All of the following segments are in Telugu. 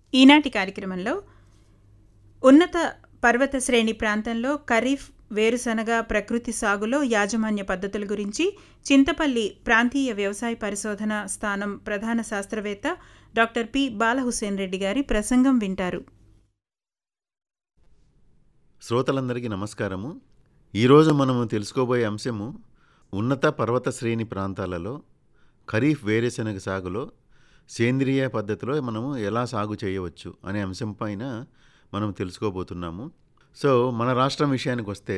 ఈనాటి కార్యక్రమంలో ఉన్నత పర్వత శ్రేణి ప్రాంతంలో ఖరీఫ్ వేరుశనగ ప్రకృతి సాగులో యాజమాన్య పద్ధతుల గురించి చింతపల్లి ప్రాంతీయ వ్యవసాయ పరిశోధన స్థానం ప్రధాన శాస్త్రవేత్త డాక్టర్ పి బాలహుసేన్ రెడ్డి గారి ప్రసంగం వింటారు శ్రోతలందరికీ నమస్కారము ఈరోజు మనము తెలుసుకోబోయే అంశము ఉన్నత పర్వత శ్రేణి ప్రాంతాలలో ఖరీఫ్ వేరుశనగ సాగులో సేంద్రియ పద్ధతిలో మనము ఎలా సాగు చేయవచ్చు అనే అంశం పైన మనం తెలుసుకోబోతున్నాము సో మన రాష్ట్రం విషయానికి వస్తే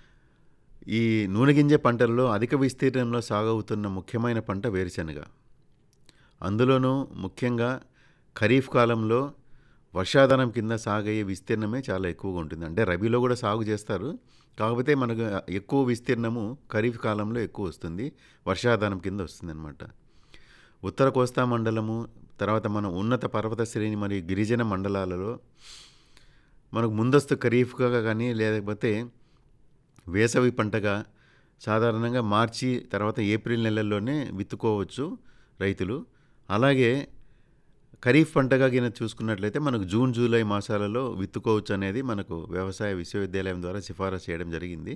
ఈ నూనె గింజ పంటల్లో అధిక విస్తీర్ణంలో సాగవుతున్న ముఖ్యమైన పంట వేరుశనగ అందులోనూ ముఖ్యంగా ఖరీఫ్ కాలంలో వర్షాధారం కింద సాగయ్యే విస్తీర్ణమే చాలా ఎక్కువగా ఉంటుంది అంటే రబీలో కూడా సాగు చేస్తారు కాకపోతే మనకు ఎక్కువ విస్తీర్ణము ఖరీఫ్ కాలంలో ఎక్కువ వస్తుంది వర్షాధారం కింద వస్తుంది అనమాట ఉత్తర కోస్తా మండలము తర్వాత మన ఉన్నత పర్వత శ్రేణి మరియు గిరిజన మండలాలలో మనకు ముందస్తు ఖరీఫ్గా కానీ లేకపోతే వేసవి పంటగా సాధారణంగా మార్చి తర్వాత ఏప్రిల్ నెలల్లోనే విత్తుకోవచ్చు రైతులు అలాగే ఖరీఫ్ పంటగా కింద చూసుకున్నట్లయితే మనకు జూన్ జూలై మాసాలలో విత్తుకోవచ్చు అనేది మనకు వ్యవసాయ విశ్వవిద్యాలయం ద్వారా సిఫారసు చేయడం జరిగింది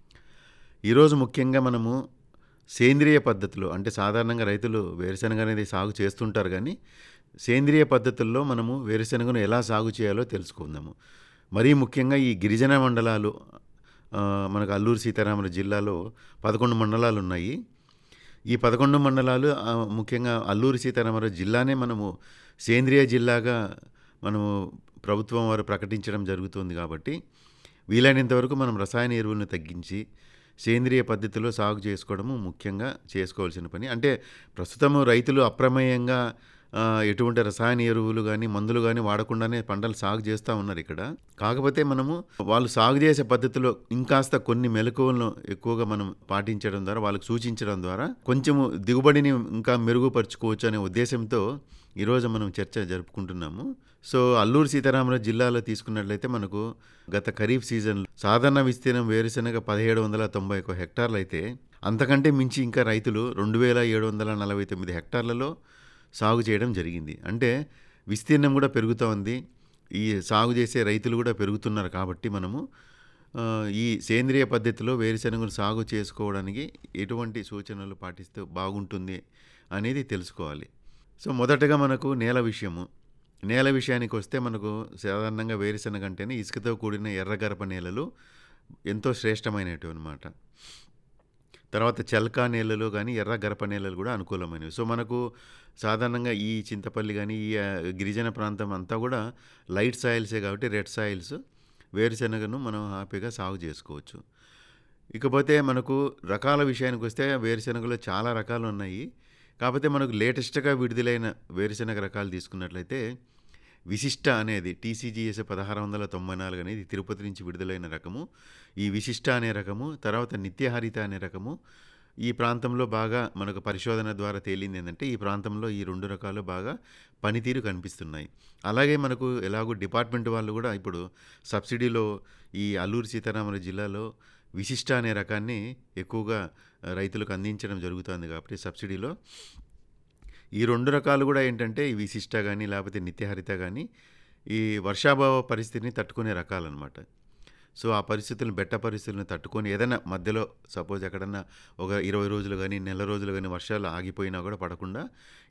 ఈరోజు ముఖ్యంగా మనము సేంద్రియ పద్ధతిలో అంటే సాధారణంగా రైతులు వేరుశనగ అనేది సాగు చేస్తుంటారు కానీ సేంద్రియ పద్ధతుల్లో మనము వేరుశనగను ఎలా సాగు చేయాలో తెలుసుకుందాము మరీ ముఖ్యంగా ఈ గిరిజన మండలాలు ఆ, మనకు అల్లూరు సీతారామరాజు జిల్లాలో పదకొండు మండలాలు ఉన్నాయి ఈ పదకొండు మండలాలు ఆ, ముఖ్యంగా అల్లూరి సీతారామరాజు జిల్లానే మనము సేంద్రియ జిల్లాగా మనము ప్రభుత్వం వారు ప్రకటించడం జరుగుతుంది కాబట్టి వీలైనంత వరకు మనం రసాయన ఎరువులను తగ్గించి సేంద్రియ పద్ధతిలో సాగు చేసుకోవడము ముఖ్యంగా చేసుకోవాల్సిన పని అంటే ప్రస్తుతము రైతులు అప్రమేయంగా ఆ, ఎటువంటి రసాయన ఎరువులు కానీ మందులు కానీ వాడకుండానే పంటలు సాగు చేస్తూ ఉన్నారు ఇక్కడ కాకపోతే మనము వాళ్ళు సాగు చేసే పద్ధతిలో ఇంకాస్త కొన్ని మెలకువలను ఎక్కువగా మనం పాటించడం ద్వారా వాళ్ళకి సూచించడం ద్వారా కొంచెము దిగుబడిని ఇంకా మెరుగుపరుచుకోవచ్చు అనే ఉద్దేశంతో ఈరోజు మనం చర్చ జరుపుకుంటున్నాము సో అల్లూరు సీతారామరాజు జిల్లాలో తీసుకున్నట్లయితే మనకు గత ఖరీఫ్ సీజన్ సాధారణ విస్తీర్ణం వేరుశనగ పదిహేడు వందల తొంభై ఒక హెక్టార్లు అయితే అంతకంటే మించి ఇంకా రైతులు రెండు వేల ఏడు వందల నలభై తొమ్మిది హెక్టార్లలో సాగు చేయడం జరిగింది అంటే విస్తీర్ణం కూడా పెరుగుతూ ఉంది ఈ సాగు చేసే రైతులు కూడా పెరుగుతున్నారు కాబట్టి మనము ఆ, ఈ సేంద్రియ పద్ధతిలో వేరుశనగను సాగు చేసుకోవడానికి ఎటువంటి సూచనలు పాటిస్తే బాగుంటుంది అనేది తెలుసుకోవాలి సో మొదటగా మనకు నేల విషయము నేల విషయానికి వస్తే మనకు సాధారణంగా వేరుశనగ అంటేనే ఇసుకతో కూడిన ఎర్రగరప నేలలు ఎంతో శ్రేష్టమైనవి అనమాట తర్వాత చల్కా నేలలు కానీ ఎర్ర గరప నేలలు కూడా అనుకూలమైనవి సో మనకు సాధారణంగా ఈ చింతపల్లి కానీ ఈ ఆ, గిరిజన ప్రాంతం అంతా కూడా లైట్ సాయిల్సే కాబట్టి రెడ్ సాయిల్స్ వేరుశనగను మనం హ్యాపీగా సాగు చేసుకోవచ్చు ఇకపోతే మనకు రకాల విషయానికి వస్తే వేరుశనగలో చాలా రకాలు ఉన్నాయి కాకపోతే మనకు లేటెస్ట్గా విడుదలైన వేరుశనగ రకాలు తీసుకున్నట్లయితే విశిష్ట అనేది టీసీజీఎస్ పదహారు వందల తొంభై నాలుగు అనేది తిరుపతి నుంచి విడుదలైన రకము ఈ విశిష్ట అనే రకము తర్వాత నిత్యహరిత అనే రకము ఈ ప్రాంతంలో బాగా మనకు పరిశోధన ద్వారా తేలింది ఏంటంటే ఈ ప్రాంతంలో ఈ రెండు రకాలు బాగా పనితీరు కనిపిస్తున్నాయి అలాగే మనకు ఎలాగో డిపార్ట్మెంట్ వాళ్ళు కూడా ఇప్పుడు సబ్సిడీలో ఈ అల్లూరు సీతారామరాజు జిల్లాలో విశిష్ట అనే రకాన్ని ఎక్కువగా ఆ, రైతులకు అందించడం జరుగుతుంది కాబట్టి సబ్సిడీలో ఈ రెండు రకాలు కూడా ఏంటంటే ఈ విశిష్ట కానీ లేకపోతే నిత్యహరిత కానీ ఈ వర్షాభావ పరిస్థితిని తట్టుకునే రకాలన్నమాట సో ఆ పరిస్థితులను బెట్ట పరిస్థితులను తట్టుకొని ఏదైనా మధ్యలో సపోజ్ ఎక్కడన్నా ఒక ఇరవై రోజులు కానీ నెల రోజులు కానీ వర్షాలు ఆగిపోయినా కూడా పడకుండా